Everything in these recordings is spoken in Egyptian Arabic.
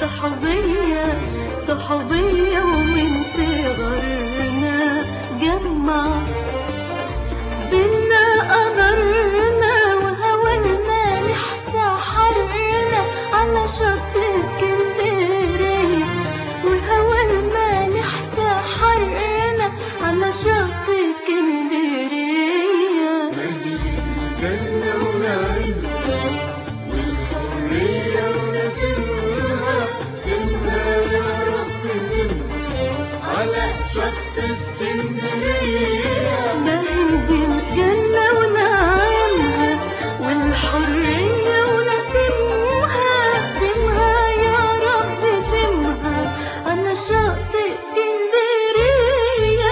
صحوبية صحوبية ومن صغرنا جمع بينا قمرنا وهوى المالح سحرنا على شط اسكندرية وهوى المالح سحرنا على شط اسكندرية الجنة ونعيمها والحرية ونسيمها تمها يا رب تمها على شط اسكندرية مهد الجنة ونعيمها والحرية ونسيمها دمها يا رب دمها على شط اسكندرية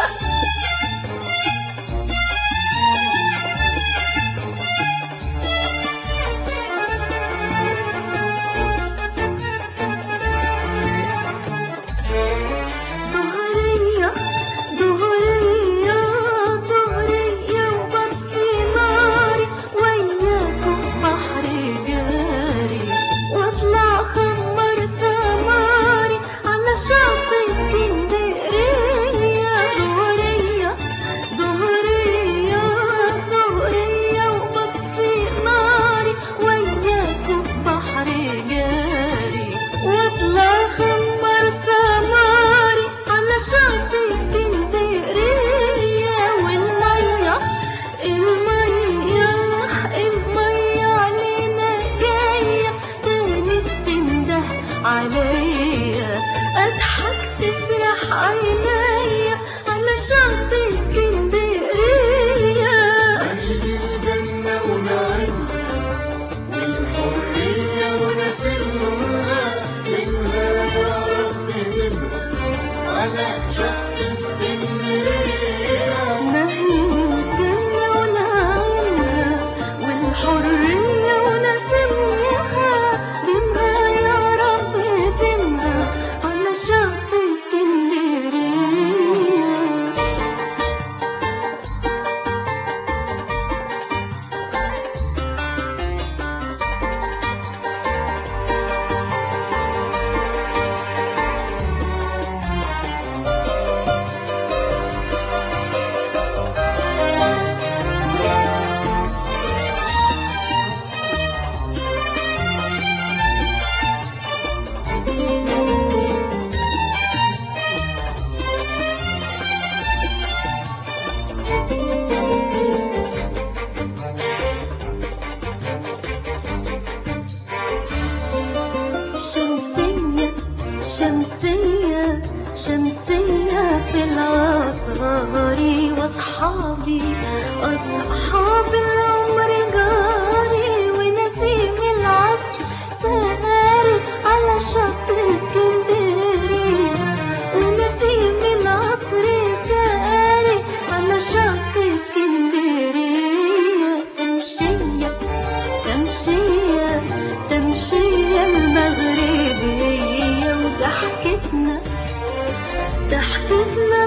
ظهرية ظهرية ظهرية وبطفي ناري وياكوا في بحر جاري واطلع خمر سماري على شط اسكندرية ظهرية ظهرية ظهرية وبطفي ناري وياكوا في بحر جاري واطلع خمر سماري على شط اسكندرية والمية المية المية علينا جاية تاني بتنده عليا اضحك تسرح عينيا على شط اسكندرية أهل الجنة ونعيمها والحرية ونسيمها تمها يا رب تمها على شط اسكندرية نهين الجنة ونعيمها والحرية ونسيمها دمها يا رب دمها على شط اسكندرية شمسية شمسية شمسية في العصاري واصحابي اصحاب العمر جاري ونسيم العصر سهر على شط اسكندرية ونسيم العصر سهر على شط اسكندرية تمشية تمشية تمشية المغربية وضحكتنا ضحكتنا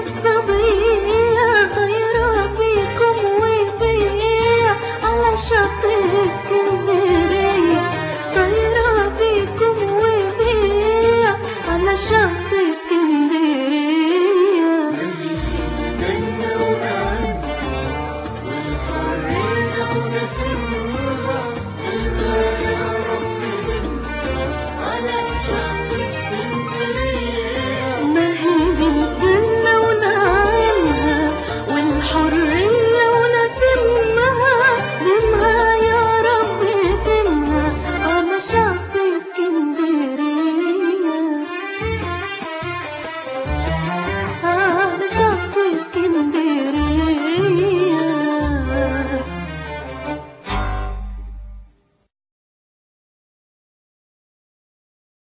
الصبية طايرة بيكم وبيا على شط اسكندرية